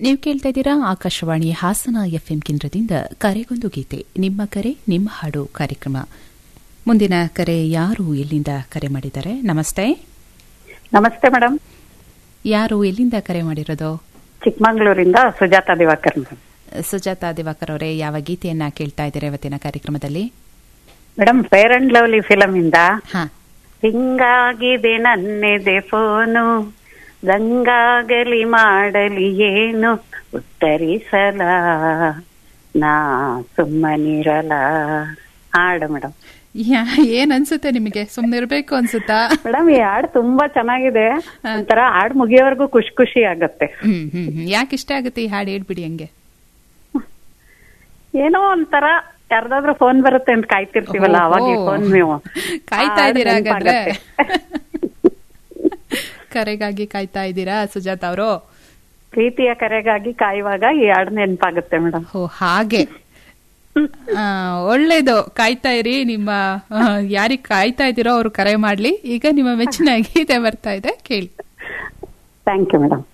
ನೀವು ಕೇಳ್ತಾ ಇದ್ದೀರಾ ಆಕಾಶವಾಣಿ ಹಾಸನ ಎಫ್ಎಂ ಕೇಂದ್ರದಿಂದ ಕರೆಗೊಂದು ಗೀತೆ ನಿಮ್ಮ ಕರೆ ನಿಮ್ಮ ಹಾಡು ಕಾರ್ಯಕ್ರಮ ಮುಂದಿನ ಕರೆ ಯಾರು ಎಲ್ಲಿಂದ ಕರೆ ಮಾಡಿದ್ದಾರೆ ನಮಸ್ತೆ ನಮಸ್ತೆ ಮೇಡಮ್ ಯಾರು ಎಲ್ಲಿಂದ ಕರೆ ಮಾಡಿರೋದು ಚಿಕ್ಕಮಂಗ್ಳೂರಿಂದ ಸುಜಾತ ದಿವಾಕರ್ ಮೇಡಮ್ ಸುಜಾತಾ ದಿವಾಕರ್ ಅವರೇ ಯಾವ ಗೀತೆಯನ್ನ ಕೇಳ್ತಾ ಇದ್ದೀರಾ ಇವತ್ತಿನ ಕಾರ್ಯಕ್ರಮದಲ್ಲಿ madam fair and lovely film ಇಂದ ಹಾ ಹಿಂಗಾಗಿದೆ ನನ್ನೆದೆ ಫೋನು ದಂಗಾಗಲಿ ಮಾಡಲಿ ಏನು ಉತ್ತರಿಸಲ ನಾ ಸುಮ್ಮನಿರಲ ಹಾಡು ಮೇಡಮ್ ಯಾ- ಏನ್ ಅನ್ಸುತ್ತೆ ನಿಮಗೆ ಸುಮ್ನೆ ಇರ್ಬೇಕು ಅನ್ಸುತ್ತಾ ಮೇಡಮ್ ಈ ಹಾಡು ತುಂಬಾ ಚೆನ್ನಾಗಿದೆ ಒಂಥರ ಹಾಡು ಮುಗಿಯೋವರೆಗೂ ಖುಷಿ ಖುಷಿ ಆಗತ್ತೆ ಹ್ಮ್ ಹ್ಮ್ ಹ್ಮ್. ಯಾಕೆ ಇಷ್ಟ ಆಗುತ್ತೆ ಈ ಹಾಡು ಹೇಳ್ಬಿಡಿ ಹಂಗೆ ಏನೋ ಒಂಥರ ಯಾರ್ದಾದ್ರೂ ಫೋನ್ ಬರುತ್ತೆ ಅಂತ ಕಾಯ್ತಿರ್ತೀವಲ್ಲ ಅವಾಗ ಈ ಓಹೋ. ಫೋನ್ ನೀವು ಕಾಯ್ತಾ ಹಾಡು ಇದ್ದೀರಾ ಹಾಗಾದ್ರೆ ನೆನ್ಪಾಗತ್ತೆ. ಕರೆಗಾಗಿ ಕಾಯ್ತಾ ಇದ್ದೀರಾ ಸುಜಾತ ಅವರು ಪ್ರೀತಿಯ ಕರೆಗಾಗಿ ಕಾಯುವಾಗ ಈ ಹಾಡು ನೆನಪಾಗುತ್ತೆ ಮೇಡಮ್ ಓ ಹಾಗೆ ಆ, ಒಳ್ಳೇದು ಕಾಯ್ತಾ ಇರಿ ನಿಮ್ಮ ಯಾರಿಗೆ ಕಾಯ್ತಾ ಇದ್ದೀರೋ ಅವ್ರು ಕರೆ ಮಾಡ್ಲಿ ಈಗ ನಿಮ್ಮ ಮೆಚ್ಚಿನ ಗೀತೆ ಬರ್ತಾ ಇದೆ ಕೇಳಿ ಥ್ಯಾಂಕ್ ಯು ಮೇಡಮ್